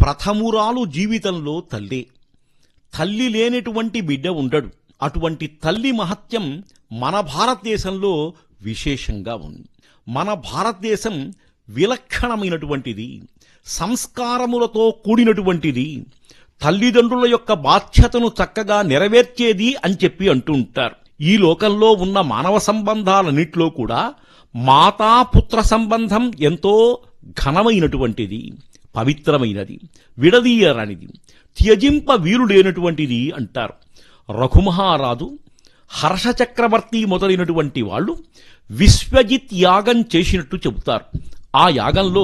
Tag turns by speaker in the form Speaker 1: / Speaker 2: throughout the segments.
Speaker 1: ప్రథమురాలు జీవితంలో తల్లే తల్లి లేనటువంటి బిడ్డ ఉండడు అటువంటి తల్లి మహత్యం మన భారతదేశంలో విశేషంగా ఉంది మన భారతదేశం విలక్షణమైనటువంటిది సంస్కారములతో కూడినటువంటిది తల్లిదండ్రుల యొక్క బాధ్యతను చక్కగా నెరవేర్చేది అని చెప్పి అంటూ ఉంటారు ఈ లోకంలో ఉన్న మానవ సంబంధాలన్నిట్లో కూడా మాతాపుత్ర సంబంధం ఎంతో ఘనమైనటువంటిది పవిత్రమైనది విడదీయరనిది త్యజింప వీరుడైనటువంటిది అంటారు రఘుమహారాజు హర్షచక్రవర్తి మొదలైనటువంటి వాళ్ళు విశ్వజిత్ యాగం చేసినట్టు చెబుతారు ఆ యాగంలో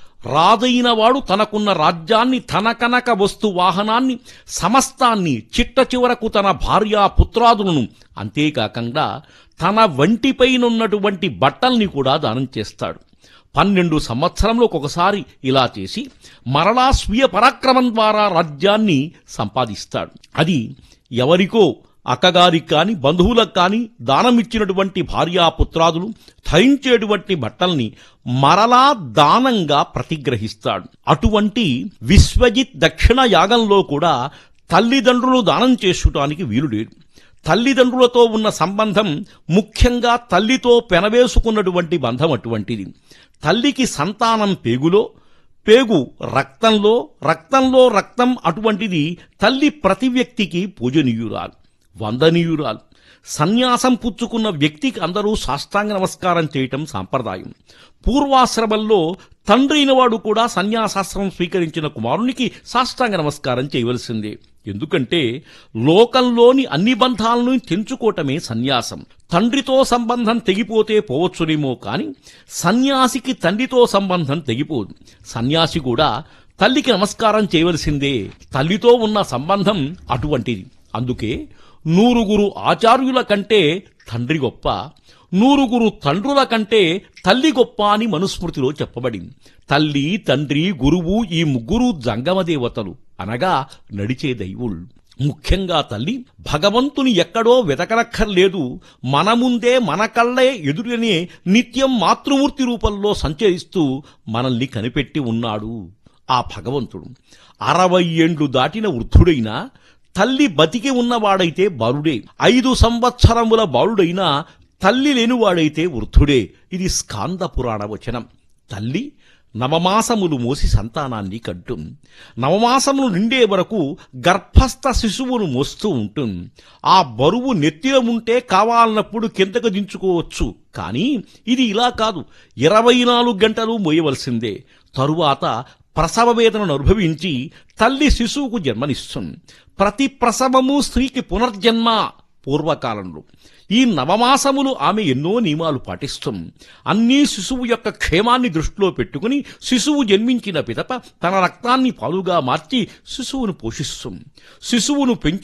Speaker 1: రాజైన వాడు తనకున్న రాజ్యాన్ని తన కనక వస్తు వాహనాన్ని సమస్తాన్ని చిట్ట చివరకు తన భార్యా పుత్రాదులను అంతేకాకుండా తన వంటిపైనున్నటువంటి బట్టల్ని కూడా దానం చేస్తాడు పన్నెండు సంవత్సరంలోకి ఒకసారి ఇలా చేసి మరలా స్వీయ పరాక్రమం ద్వారా రాజ్యాన్ని సంపాదిస్తాడు అది ఎవరికో అక్కగారికి కాని బంధువులకు కాని దానమిచ్చినటువంటి భార్యాపుత్రాదులు ధరించేటువంటి బట్టల్ని మరలా దానంగా ప్రతిగ్రహిస్తాడు అటువంటి విశ్వజిత్ దక్షిణ యాగంలో కూడా తల్లిదండ్రులు దానం చేసుటానికి వీలులేడు తల్లిదండ్రులతో ఉన్న సంబంధం ముఖ్యంగా తల్లితో పెనవేసుకున్నటువంటి బంధం అటువంటిది తల్లికి సంతానం పేగులో పేగు రక్తంలో రక్తంలో రక్తం అటువంటిది తల్లి ప్రతి వ్యక్తికి పూజనీయురాలు వందనీయురాలు సన్యాసం పుచ్చుకున్న వ్యక్తికి అందరూ సాష్టాంగ నమస్కారం చేయటం సాంప్రదాయం పూర్వాశ్రమంలో తండ్రి అయినవాడు కూడా సన్యాసాశ్రమం స్వీకరించిన కుమారునికి సాష్టాంగ నమస్కారం చేయవలసిందే ఎందుకంటే లోకంలోని అన్ని బంధాలను తెంచుకోవటమే సన్యాసం తండ్రితో సంబంధం తెగిపోతే పోవచ్చునేమో కాని సన్యాసికి తండ్రితో సంబంధం తెగిపోదు సన్యాసి కూడా తల్లికి నమస్కారం చేయవలసిందే తల్లితో ఉన్న సంబంధం అటువంటిది అందుకే నూరుగురు ఆచార్యుల కంటే తండ్రి గొప్ప నూరుగురు తండ్రుల కంటే తల్లి గొప్ప అని మనుస్మృతిలో చెప్పబడింది తల్లి తండ్రి గురువు ఈ ముగ్గురు జంగమ దేవతలు అనగా నడిచే దైవులు ముఖ్యంగా తల్లి భగవంతుని ఎక్కడో వెతకనక్కర్లేదు మన ముందే మన కళ్ళే ఎదురునే నిత్యం మాతృమూర్తి రూపంలో సంచరిస్తూ మనల్ని కనిపెట్టి ఉన్నాడు ఆ భగవంతుడు అరవై ఏండ్లు దాటిన వృద్ధుడైనా తల్లి బతికి ఉన్నవాడైతే బాలుడే ఐదు సంవత్సరముల బాలుడైనా తల్లి లేనివాడైతే వృద్ధుడే ఇది స్కాంద పురాణ వచనం తల్లి నవమాసములు మోసి సంతానాన్ని కంటుంది నవమాసములు నిండే వరకు గర్భస్థ శిశువును మోస్తూ ఉంటుంది ఆ బరువు నెత్తిలో ఉంటే కావాలన్నప్పుడు కిందకు దించుకోవచ్చు కానీ ఇది ఇలా కాదు ఇరవై నాలుగు గంటలు మోయవలసిందే తరువాత ప్రసవ వేదనను అనుభవించి తల్లి శిశువుకు జన్మనిస్తుంది ప్రతి ప్రసవము స్త్రీకి పునర్జన్మ పూర్వకాలంలో ఈ నవమాసములు ఆమె ఎన్నో నియమాలు పాటిస్తుంది అన్నీ శిశువు యొక్క క్షేమాన్ని దృష్టిలో పెట్టుకుని శిశువు జన్మించిన పిదప తన రక్తాన్ని పాలుగా మార్చి శిశువును పోషిస్తుంది శిశువును పెంచి